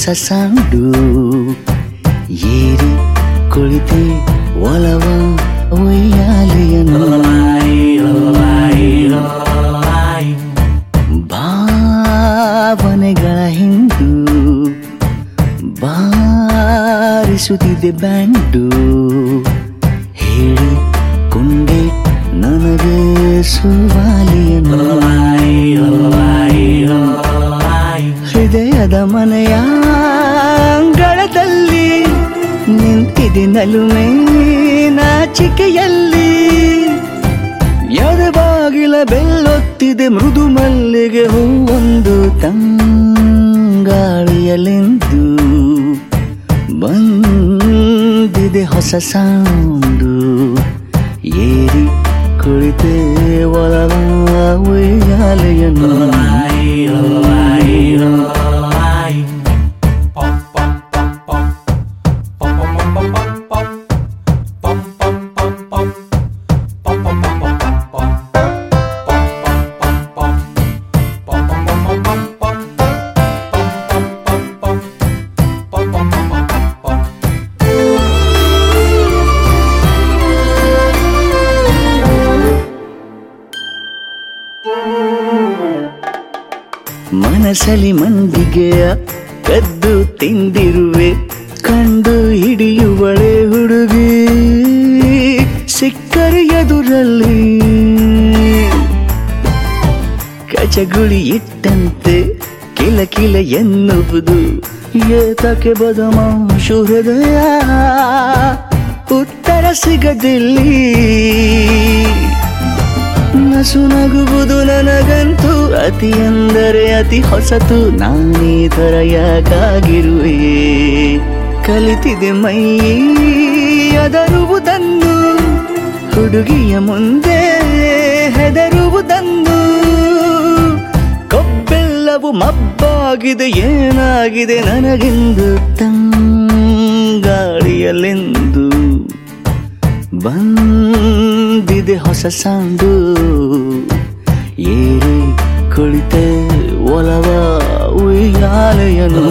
ಹೊಸ ಸಾಂಡು ಏರಿ ಕುಳಿತೆ ಒಲವ ಒಯ್ಯಾಲೆಯನ್ನು ಭಾವನೆಗಳ ಹಿಂದು ಬಾರಿಸುತ್ತಿದೆ ಬ್ಯಾಂಡು ಹೇಳಿ ಕೊಂಡೆ ನನಗೆ ಸುವಾಲಿಯನ್ನು ಹೃದಯದ ಮನೆಯ ಅಂಗಳದಲ್ಲಿ ನಿಂತಿದೆ ನಲುಮೆ ನಾಚಿಕೆಯಲ್ಲಿ ಎದೆ ಬಾಗಿಲ ಬೆಲ್ಲೊತ್ತಿದೆ ಮೃದು ಮಲ್ಲಿಗೆ ಹೂವೊಂದು ತಂಗಾಳಿಯಲೆಂದು ಬಂದಿದೆ ಹೊಸ ಸಾಂಡು ಏರಿ ಕುಳಿತೆ ಒಲವ ಉಯ್ಯಾಲೆಯನ್ನು ಮನಸಲಿ ಮಂದಿಗೆಯ ಕದ್ದು ತಿಂದಿರುವೆ ಕಂಡು ಹಿಡಿಯುವಳೆ ಹುಡುಗಿ ಸಿಕ್ಕರೆ ಎದುರಲ್ಲಿ ಕಚಗುಳಿ ಇಟ್ಟಂತೆ ಕಿಲ ಕಿಲ ಎನ್ನುವುದು ಏತಕ್ಕೆ ಬದಮಾಶು ಹೃದಯ ಉತ್ತರ ಸಿಗದಿಲ್ಲಿ ನಸು ನಗುವುದು ನನಗಂತೂ ಅತಿ ಎಂದರೆ ಅತಿ ಹೊಸತು ನಾನೀ ಥರ ಯಾಕಾಗಿರುವೆ ಕಲಿತಿದೆ ಮೈ ಅದರುವುದನ್ನು ಹುಡುಗಿಯ ಮುಂದೆ ಹೆದರುವುದನ್ನು ಕೊಬ್ಬೆಲ್ಲವು ಮಬ್ಬಾಗಿದೆ ಏನಾಗಿದೆ ನನಗೆಂದು ತಂಗಾಳಿಯಲೆಂದು ಬಂದಿದೆ ಹೊಸ ಸಾಂಡು ಏರಿ ಕುಳಿತೆ ಒಲವ ಉಯ್ಯಾಲೆಯನ್ನು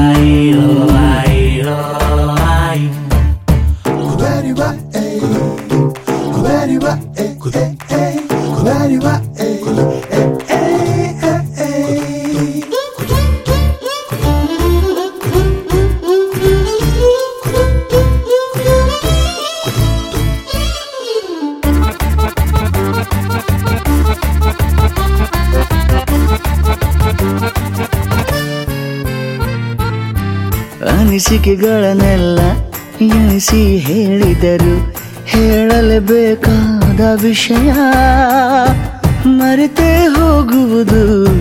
ಅನಿಸಿಕೆಗಳನ್ನೆಲ್ಲ ಎಣಿಸಿ ಹೇಳಿದರು ಹೇಳಲೇಬೇಕಾದ ವಿಷಯ ಮರೆತೇ ಹೋಗುವುದು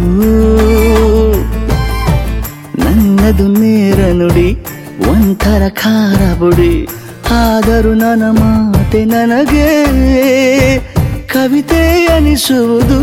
ನನ್ನದು ನೇರ ನುಡಿ ಒಂಥರ ಖಾರ ಬುಡಿ ಆದರೂ ನನ್ನ ಮಾತೆ ನನಗೆ ಕವಿತೆ ಅನಿಸುವುದು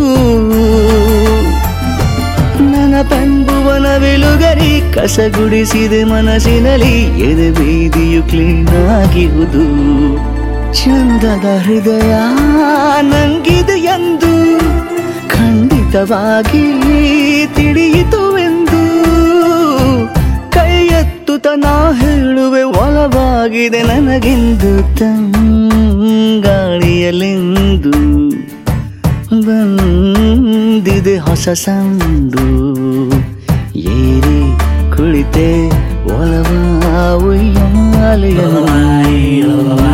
ನನ್ನ ಪಂಬುವನ ಬೆಲುಗರಿ ಕಸಗುಡಿಸಿದೆ ಮನಸ್ಸಿನಲ್ಲಿ ಎದೆ ಬೀದಿಯು ಕ್ಲೀನ್ ಆಗಿರುವುದು ಚಂದದ ಹೃದಯ ನಂಗಿದೆ ಎಂದು ಖಂಡಿತವಾಗಿ ತಿಳಿಯಿತುವೆಂದು ಕೈ ಎತ್ತುತ್ತ ನಾ ಹೇಳುವೆ ಒಲವಾಗಿದೆ ನನಗೆಂದು ತಂಗಾಳಿಯಲೆಂದು ಬಂದಿದೆ ಹೊಸ ಸಂದು ಏರಿ ಕುಳಿತೆ ಒಲವ ಉಯ್ಯಾಲೆಯನ್ನು